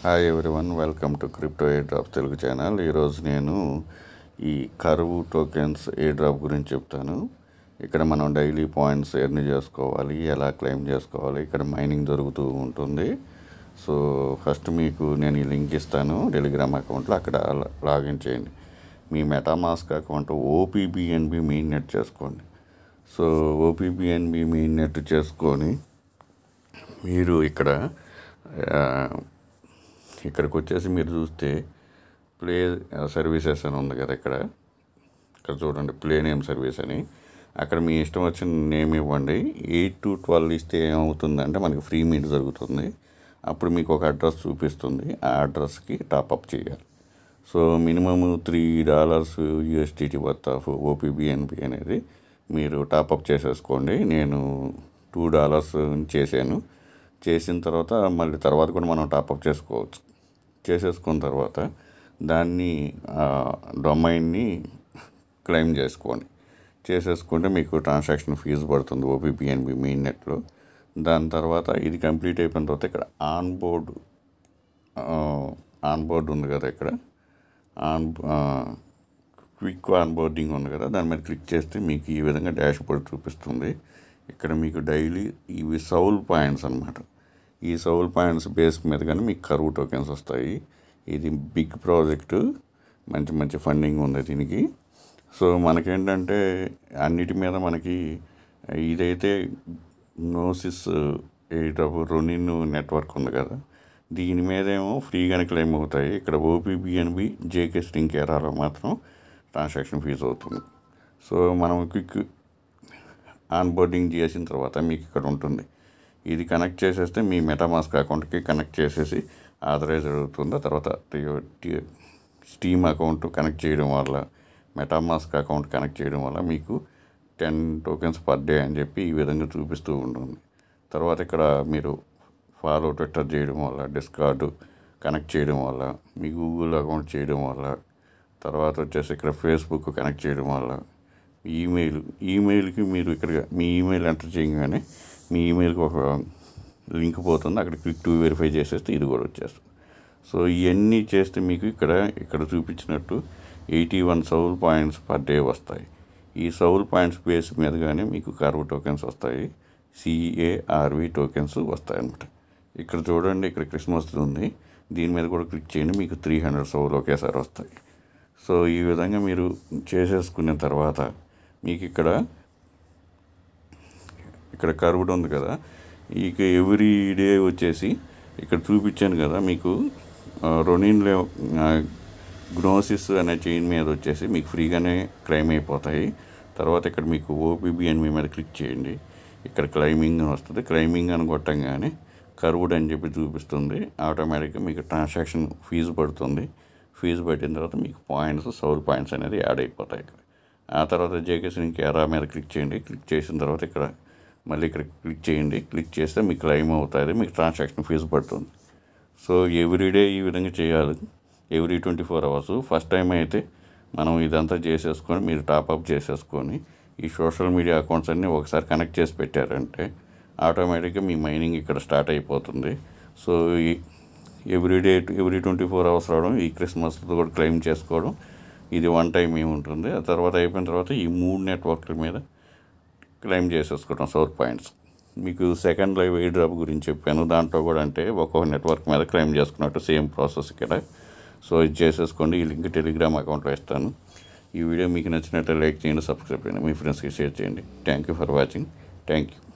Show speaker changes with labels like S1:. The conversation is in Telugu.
S1: hi everyone welcome to crypto airdrop Telugu channel ఈరోజు నేను ఈ కరువు టోకెన్స్ ఎయిర్ డ్రాప్ గురించి చెప్తాను ఇక్కడ మనం డైలీ పాయింట్స్ ఎర్న్ చేసుకోవాలి ఎలా క్లెయిమ్ చేసుకోవాలి ఇక్కడ మైనింగ్ జరుగుతూ ఉంటుంది సో ఫస్ట్ మీకు నేను ఈ లింక్ ఇస్తాను టెలిగ్రామ్ అకౌంట్లో అక్కడ లా- లాగిన్ చేయండి మీ MetaMask account opBNB mainnet చేసుకోండి సో ఓపీబిఎన్బి మెయిన్ నెట్ చేసుకొని మీరు ఇక్కడ ఆ, ఇక్కడికి వచ్చేసి మీరు చూస్తే ప్లే సర్వీసెస్ అని ఉంది కదా ఇక్కడ ఇక్కడ చూడండి ప్లే నేమ్ సర్వీస్ అని అక్కడ మీ ఇష్టం వచ్చిన నేమ్ ఇవ్వండి ఎయిట్ టు ట్వెల్వ్ ఇస్తే ఏమవుతుందంటే మనకి ఫ్రీ మీట్ జరుగుతుంది అప్పుడు మీకు ఒక అడ్రస్ చూపిస్తుంది ఆ అడ్రస్కి టాప్అప్ చేయాలి so minimum three dollars USDT worth of opBNB అనేది మీరు టాప్అప్ చేసేసుకోండి నేను టూ డాలర్స్ చేశాను చేసిన తర్వాత మళ్ళీ తర్వాత కూడా మనం టాప్అప్ చేసుకోవచ్చు చేసేసుకున్న తర్వాత దాన్ని డొమైన్ని క్లెయిమ్ చేసుకోండి చేసేసుకుంటే మీకు ట్రాన్సాక్షన్ ఫీజు పడుతుంది ఓపీపీఎన్బి మెయిన్ నెట్లో దాని తర్వాత ఇది కంప్లీట్ అయిపోయిన తర్వాత ఇక్కడ ఆన్ బోర్డు ఆన్ బోర్డు ఉంది కదా ఇక్కడ ఆన్ క్విక్ ఆన్ బోర్డింగ్ ఉంది కదా దాని మీద క్లిక్ చేస్తే మీకు ఈ విధంగా డాష్ బోర్డ్ చూపిస్తుంది ఇక్కడ మీకు డైలీ ఇవి సౌల్ పాయింట్స్ అన్నమాట ఈ సౌల్ పాయింట్స్ బేస్ మీద కానీ మీకు కరువు టోకెన్స్ వస్తాయి ఇది బిగ్ ప్రాజెక్టు మంచి మంచి ఫండింగ్ ఉంది దీనికి సో మనకేంటంటే అన్నిటి మీద మనకి ఇదైతే నోసిస్ ఎయిటప్ రొనిన్ నెట్వర్క్ ఉంది కదా దీని మీద ఏమో ఫ్రీగానే క్లెయిమ్ అవుతాయి ఇక్కడ ఓపీబిఎన్బి జేకే స్ట్రింగ్ ఎరాలో మాత్రం ట్రాన్సాక్షన్ ఫీజు అవుతుంది సో మనం క్విక్ ఆన్ బోర్డింగ్ చేసిన తర్వాత మీకు ఇక్కడ ఉంటుంది ఇది కనెక్ట్ చేసేస్తే మీ మెటామాస్క్ అకౌంట్కి కనెక్ట్ చేసేసి ఆథరైజ్ అవుతుంది ఆ తర్వాత టి- టి- స్టీమ్ అకౌంట్ కనెక్ట్ చేయడం వల్ల మెటామాస్క్ అకౌంట్ కనెక్ట్ చేయడం వల్ల మీకు టెన్ టోకెన్స్ పర్ డే అని చెప్పి ఈ విధంగా చూపిస్తూ ఉంటుంది తర్వాత ఇక్కడ మీరు ఫాలో ట్విట్టర్ చేయడం వల్ల డిస్కార్డు కనెక్ట్ చేయడం వల్ల మీ గూగుల్ అకౌంట్ చేయడం వల్ల తర్వాత వచ్చేసి ఇక్కడ ఫేస్బుక్ కనెక్ట్ చేయడం వల్ల ఈమెయిల్ ఈమెయిల్కి మీరు ఇక్కడ మీ ఈమెయిల్ ఎంటర్ చేయగానే మీ ఈమెయిల్కి ఒక లింక్ పోతుంది అక్కడ క్లిక్ టు వెరిఫై చేసేస్తే ఇది కూడా వచ్చేస్తుంది సో ఇవన్నీ చేస్తే మీకు ఇక్కడ ఇక్కడ చూపించినట్టు eighty one soul points per day వస్తాయి ఈ సౌల్ పాయింట్స్ బేస్ మీదగానే మీకు కార్వ్ టోకెన్స్ వస్తాయి సిఏఆర్వి టోకెన్స్ వస్తాయి అన్నమాట ఇక్కడ చూడండి ఇక్కడ క్రిస్మస్ ఉంది దీని మీద కూడా క్లిక్ చేయండి మీకు త్రీ హండ్రెడ్ సౌల్ ఒకేసారి వస్తాయి సో ఈ విధంగా మీరు చేసేసుకున్న తర్వాత మీకు ఇక్కడ ఇక్కడ కర్వ్డ్ ఉంది కదా ఇక ఎవ్రీ డే వచ్చేసి ఇక్కడ చూపించాను కదా మీకు రొనిన్లో గ్నోసిస్ అనే చైన్ మీద వచ్చేసి మీకు ఫ్రీగానే క్లెయిమ్ అయిపోతాయి తర్వాత ఇక్కడ మీకు ఓపీబిఎన్ మీ మీద క్లిక్ చేయండి ఇక్కడ క్లైమింగ్ అని వస్తుంది క్లైమింగ్ అని కొట్టంగానే కర్వ్డ్ అని చెప్పి చూపిస్తుంది ఆటోమేటిక్గా మీకు ట్రాన్సాక్షన్ ఫీజు పడుతుంది ఫీజు పట్టిన తర్వాత మీకు పాయింట్స్ సౌల్ పాయింట్స్ అనేది యాడ్ అయిపోతాయి ఇక్కడ ఆ తర్వాత జేకేస్ ఇంక ఎరా మీద క్లిక్ చేయండి క్లిక్ చేసిన తర్వాత ఇక్కడ మళ్ళీ ఇక్కడ క్లిక్ చేయండి క్లిక్ చేస్తే మీకు క్లెయిమ్ అవుతుంది మీకు ట్రాన్సాక్షన్ ఫీజు పడుతుంది సో ఎవ్రీడే ఈ విధంగా చేయాలి every twenty four hours first time అయితే మనం ఇదంతా చేసేసుకొని మీరు టాప్అప్ చేసేసుకొని ఈ సోషల్ మీడియా అకౌంట్స్ అన్నీ ఒకసారి కనెక్ట్ చేసి పెట్టారంటే ఆటోమేటిక్గా మీ మైనింగ్ ఇక్కడ స్టార్ట్ అయిపోతుంది సో ఈ everyday every twenty four hours రావడం ఈ క్రిస్మస్ కూడా క్లెయిమ్ చేసుకోవడం ఇది వన్ టైం ఏముంటుంది ఆ తర్వాత అయిపోయిన తర్వాత ఈ మూడు నెట్వర్క్ల మీద క్లెయిమ్ చేసేసుకోవడం సౌత్ పాయింట్స్ మీకు సెకండ్ లైవ్ ఎయిర్ డ్రాప్ గురించి చెప్పాను దాంట్లో కూడా అంటే ఒక్కొక్క నెట్వర్క్ మీద క్లెయిమ్ చేసుకున్నట్టు సేమ్ ప్రాసెస్ ఇక్కడ సో ఇది చేసేసుకోండి ఈ లింక్ టెలిగ్రామ్ అకౌంట్లో ఇస్తాను ఈ వీడియో మీకు నచ్చినట్లయితే లైక్ చేయండి సబ్స్క్రైబ్ చేయండి మీ ఫ్రెండ్స్కి షేర్ చేయండి thank you for watching thank you